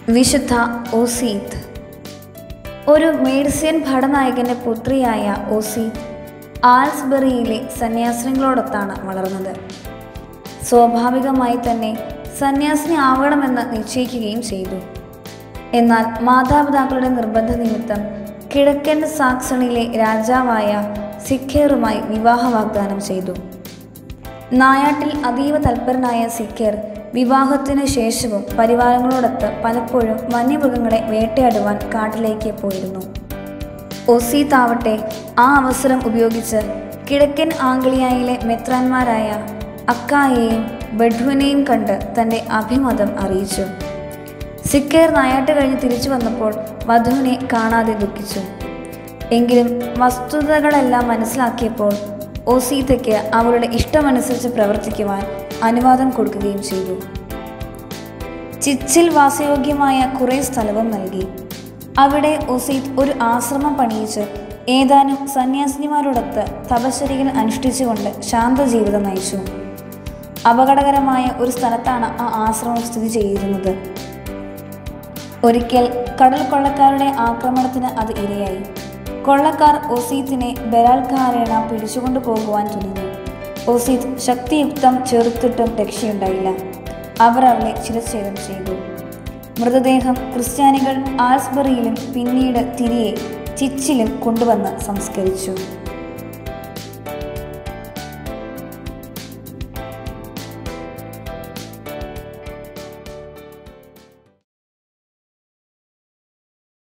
വിശുദ്ധ ഓസീത്ത് ഒരു മേഡ്സിയൻ ഭടനായകന്റെ പുത്രിയായ ഓസീത്ത് ആൽസ്ബറിയിലെ സന്യാസിനികളോടൊത്താണ് വളർന്നത് സ്വാഭാവികമായി തന്നെ സന്യാസിനി ആവണമെന്ന് നിശ്ചയിക്കുകയും ചെയ്തു എന്നാൽ മാതാപിതാക്കളുടെ നിർബന്ധ നിമിത്തം കിഴക്കൻ സാക്സണിലെ രാജാവായ സിഖേറുമായി വിവാഹ വാഗ്ദാനം ചെയ്തു നായാട്ടിൽ അതീവ തൽപരനായ സിഖർ വിവാഹത്തിനു ശേഷവും പരിവാരങ്ങളോടൊത്ത് പലപ്പോഴും വന്യമൃഗങ്ങളെ വേട്ടയാടുവാൻ കാട്ടിലേക്ക് പോയിരുന്നു ഒസീത്താവട്ടെ ആ അവസരം ഉപയോഗിച്ച് കിഴക്കൻ ആംഗ്ലിയായിലെ മെത്രാന്മാരായ അക്കായെയും ബഡ്വനെയും കണ്ട് തൻ്റെ അഭിമതം അറിയിച്ചു സിക്കേർ നായാട്ട് കഴിഞ്ഞ് തിരിച്ചു വന്നപ്പോൾ വധുവിനെ കാണാതെ ദുഃഖിച്ചു എങ്കിലും വസ്തുതകളെല്ലാം മനസ്സിലാക്കിയപ്പോൾ ഓസീതയ്ക്ക് അവളുടെ ഇഷ്ടമനുസരിച്ച് പ്രവർത്തിക്കുവാൻ അനുവാദം കൊടുക്കുകയും ചെയ്തു ചിച്ചിൽ വാസയോഗ്യമായ കുറേ സ്ഥലവും നൽകി അവിടെ ഒസീത് ഒരു ആശ്രമം പണിയിച്ച് ഏതാനും സന്യാസിനിമാരോടൊത്ത് തപശ്ചര്യകൾ അനുഷ്ഠിച്ചുകൊണ്ട് ശാന്തജീവിതം നയിച്ചു അപകടകരമായ ഒരു സ്ഥലത്താണ് ആ ആശ്രമം സ്ഥിതി ചെയ്തിരുന്നത് ഒരിക്കൽ കടൽ കൊള്ളക്കാരുടെ ആക്രമണത്തിന് അത് ഇരയായി കൊള്ളക്കാർ ഒസീത്തിനെ ബലാത്കാരേണ പിടിച്ചുകൊണ്ടു പോകുവാൻ തുനിഞ്ഞു ഒസീത്ത് ശക്തിയുക്തം ചെറുത്തിട്ടും രക്ഷയുണ്ടായില്ല അവർ അവളെ ചിരച്ഛേദം ചെയ്തു മൃതദേഹം ക്രിസ്ത്യാനികൾ ആൽസ്ബറിയിലും പിന്നീട് തിരികെ ചിച്ചിലും കൊണ്ടുവന്ന് സംസ്കരിച്ചു